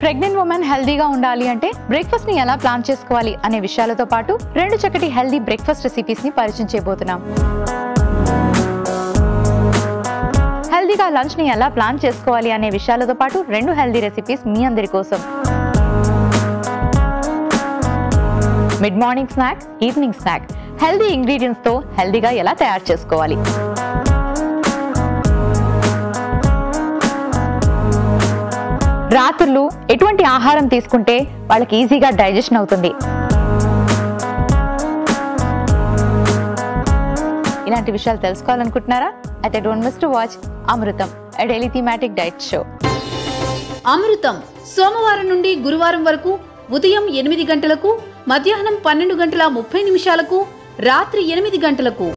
pregnant women హెల్దీగా ఉండాలి అంటే బ్రేక్ఫాస్ట్ ని ఎలా ప్లాన్ చేసుకోవాలి అనే విషయాలతో పాటు రెండు చక్కటి హెల్దీ బ్రేక్ఫాస్ట్ రెసిపీస్ ని పరిచయం చేయబోతున్నాం హెల్దీగా లంచ్ ని ఎలా ప్లాన్ చేసుకోవాలి అనే విషయాలతో పాటు రెండు హెల్దీ రెసిపీస్ మీ అందరి కోసం mid morning snack evening snack healthy ingredients తో హెల్దీగా ఎలా తయారు చేసుకోవాలి రాత్రులు ఎటువంటి ఆహారం తీసుకుంటే వాళ్ళకి ఈజీగా డైజెషన్ అవుతుంది ఇలాంటి విషయాలు తెలుసుకోవాలనుకుంటున్నారా అయితే don't miss to watch Amrutham a daily thematic diet show Amrutham సోమవారం నుండి గురువారం వరకు ఉదయం ఎనిమిది గంటలకు మధ్యాహ్నం పన్నెండు గంటల ముప్పై నిమిషాలకు రాత్రి ఎనిమిది గంటలకు